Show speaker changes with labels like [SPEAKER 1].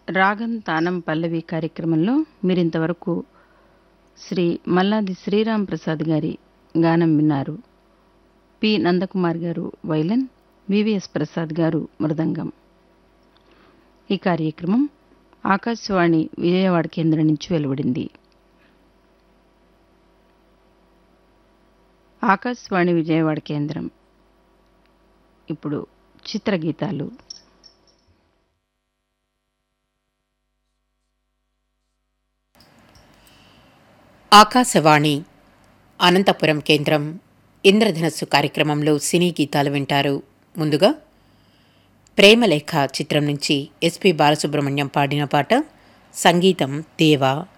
[SPEAKER 1] రాగం తానం పల్లవి కార్యక్రమంలో మీరింతవరకు శ్రీ మల్లాది శ్రీరామ్ ప్రసాద్ గారి గానం విన్నారు పి నందకుమార్ గారు వైలన్ వివిఎస్ ప్రసాద్ గారు మృదంగం ఈ కార్యక్రమం ఆకాశవాణి విజయవాడ కేంద్రం నుంచి వెలువడింది ఆకాశవాణి విజయవాడ కేంద్రం ఇప్పుడు చిత్రగీతాలు
[SPEAKER 2] ఆకాశవాణి అనంతపురం కేంద్రం ఇంద్రధనస్సు కార్యక్రమంలో సినీ గీతాలు వింటారు ముందుగా ప్రేమలేఖ చిత్రం నుంచి ఎస్పి బాలసుబ్రహ్మణ్యం పాడిన పాట సంగీతం దేవా